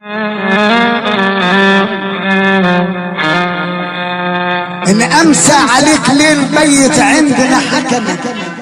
ان امسى عليك ليل بيت عندنا حكمك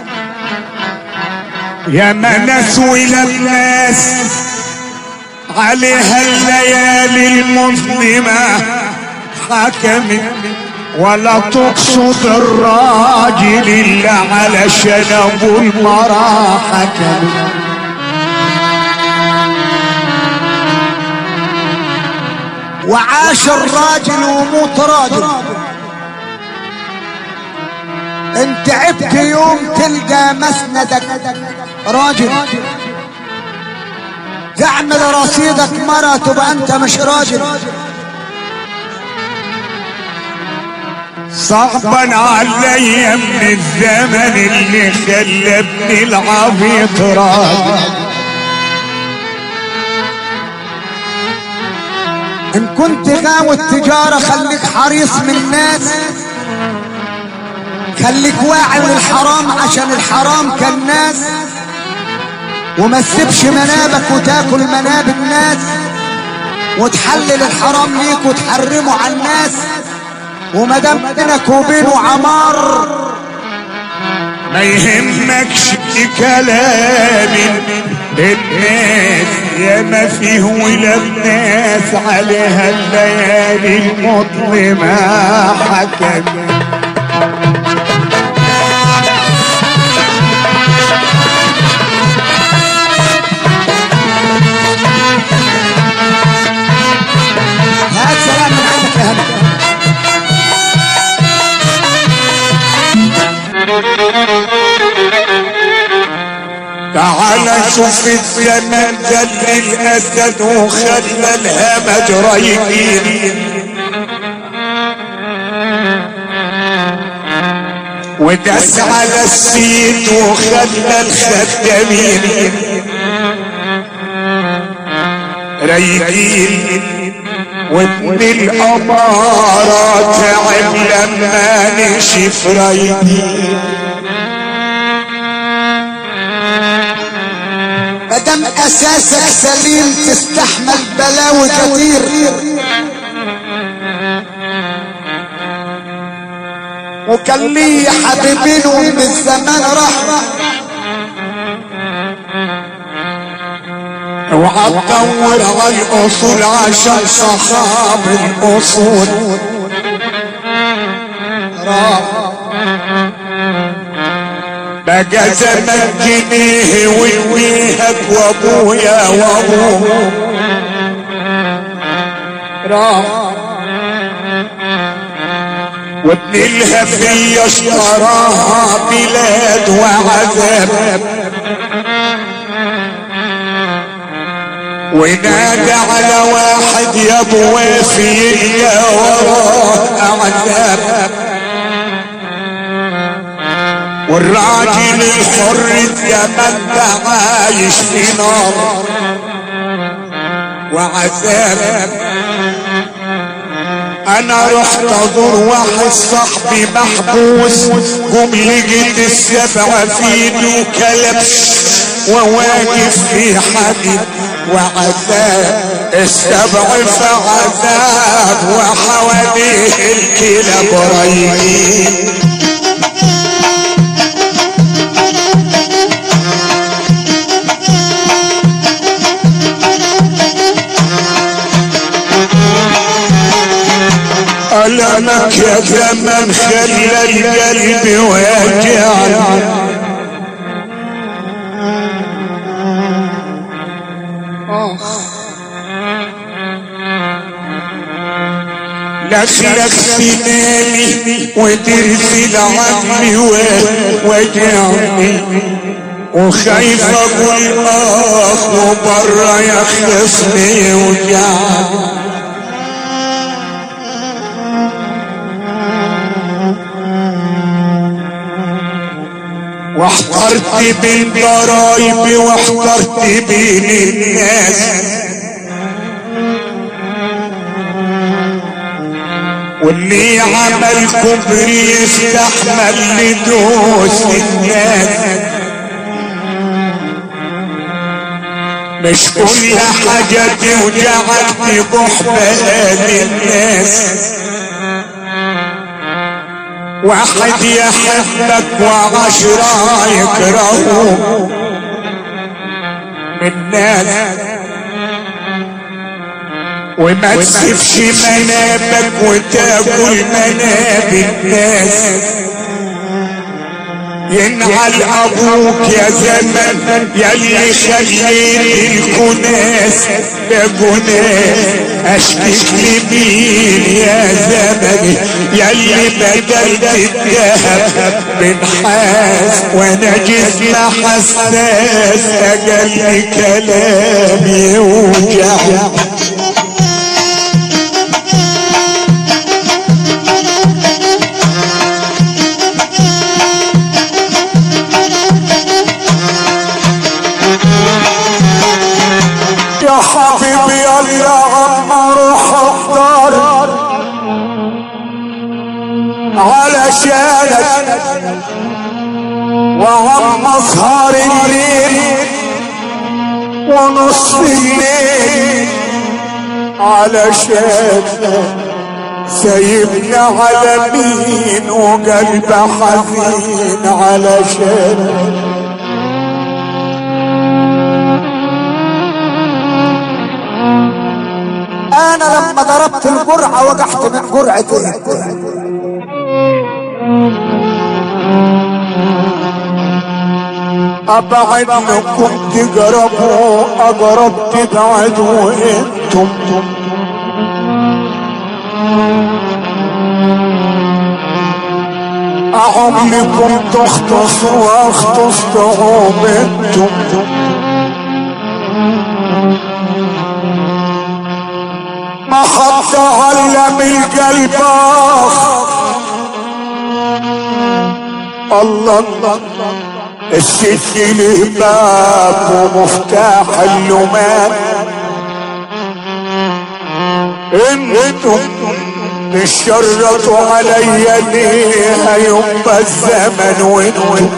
يا مناس ولاد ناس عليها الليالي المظلمة حكمت ولا تقصد الراجل اللي علشان ابو المرا حكمت وعاش الراجل وموت راجل ان تعبت يوم تلقى مسندك راجل تعمل رصيدك مرة تبقى انت مش راجل صعبا عليا من الزمن اللي خلى ابن العبيط راجل ان كنت غاوي التجارة خليك حريص من الناس خليك واعي للحرام عشان الحرام كالناس وما تسيبش منابك وتاكل مناب الناس وتحلل الحرام ليك وتحرمه على الناس وما دام بينك وبينه عمار ما يهمكش كلام الناس يا ما فيه ولاد ناس عليها الليالي المظلمة حكم هات سلام من عندك يا هبل تعال شوف الزمن جل الاسد وخلى الهمج رايقين ودس على السيد وخلى الخدامين رايقين وابن الأمارة تعب لما نشف رايقين مادام اساسك سليم تستحمل بلاوي كتير وكان لي حبيبين ومن الزمان راح اوعى تدور على الاصول عشان صحاب الاصول بقى زمن جنيه ويويهك وابويا وابوه وابن الهفية اشتراها بلاد وعذاب ونادى على واحد يا ابو وافي يا وراه اعذاب والراجل الحر الزمن ده عايش في نار وعذاب انا رحت ازور واحد صاحبي محبوس قوم لقيت السبعة في ايده كلبش وواقف في حديد وعذاب السبع في عذاب وحواليه الكلاب رايقين ألمك يا زمن خلى القلب واجعني لخلك سناني وترسل عني وجعني وخايف اقول اخ وبره يخلصني وجعني واحترت بين ضرايبي واحترت بين الناس واللي عمل كبر يستحمل لدوس الناس مش كل حاجة توجعك تبوح بقى الناس واحد يحبك وعشرة يكرهوك من ناس وما تسيبش منابك وتاكل مناب الناس ينعل ابوك يا زمن يلي خليت الكناس يا جناس اشكيك لمين يا زمن يلي بدلت الذهب بنحاس وانا جسم حساس اجل كلامي يوجع يا حبيبي يلا عم اروح افطر علشانك وعم اسهر الليل ونص الليل علشانك سايبنا على مين وقلب حزين علشانك انا لما ضربت الجرعة وجحت من جرعتين ابعد منكم تجربوا اجرب تبعدوا انتم اعملكم تختصوا واختص تعوم انتم ما حد علم القلب آخ الله الله الست له باب ومفتاح اللمان انتم تشرطوا علي ليها يبقى الزمن وانتم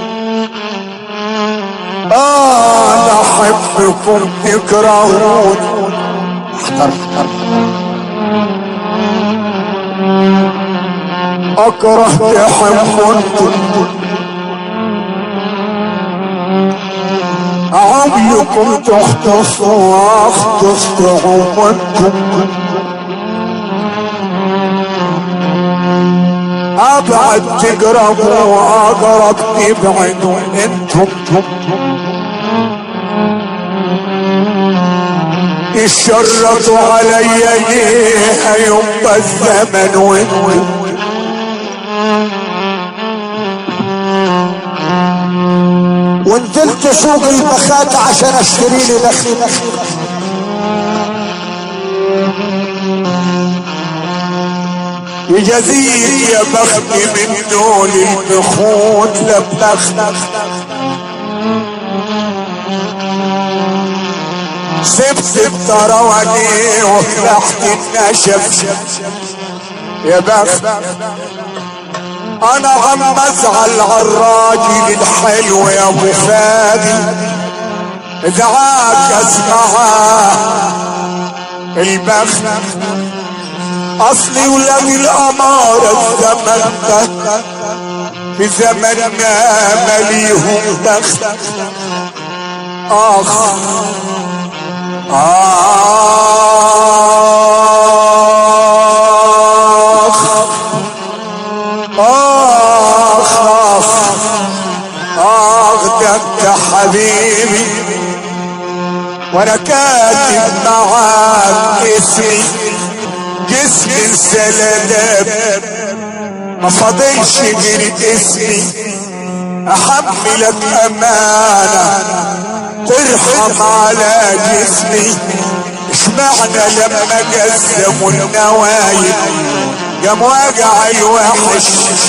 انا احبكم تكرهون احضر احضر اكره تحبون عملكم تختصوا واختصوا وانتم ابعد تقربوا واقرب تبعدوا انتم الشرطوا علي ليها يبقى الزمن وانتم ونزلت سوق البخات عشان اشتري لي دخيل يجازيك يا بختي من دول البخوت لبخت سبت الطراواني وفتحت النشف يا بخت انا عم ازعل عالراجل الحلو يا ابو فادي دعاك اسمعها البخت اصلي ولاد الامارة الزمن ده في زمننا مليهم بخت اخ اخ اخ اخ اخ ده انت حبيبي وانا كاتب معاك اسمي جسم السلام ما فاضلش غير اسمي احملك امانه ترحم على جسمي اشمعنى لما جزموا النوايب قام واجع الوحش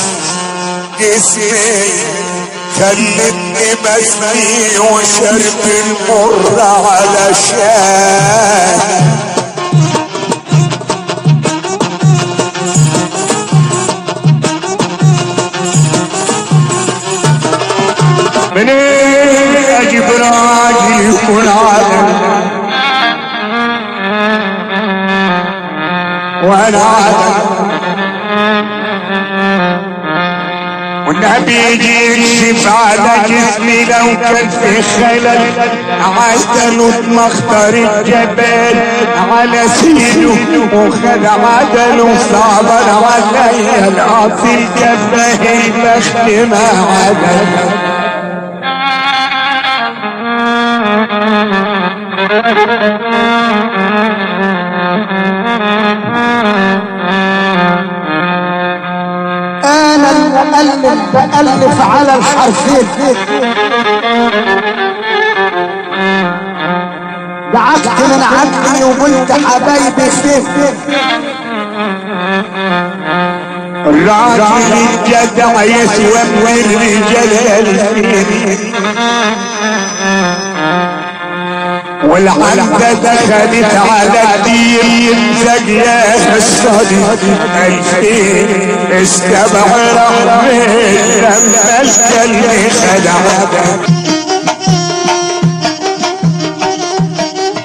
جسمي خلتني مسمي وشرب المر علشان من اجيب راجل يكون عالم وانا عدل والنبي يجي يكشف على جسمي لو كان في خلل عدل مختار الجبال على سيده وخد عدل وصعبر عليا العاطي كفاه البخت ما عدل انا المؤلف بألف على الحرفين دعكت من عدلي وقلت حبايبي فين الراجل الجدع يسوى الرجال الفين والعبدة دخلت على الدين زقياها الصديق الفين استبع رحمين لما الكلب خدع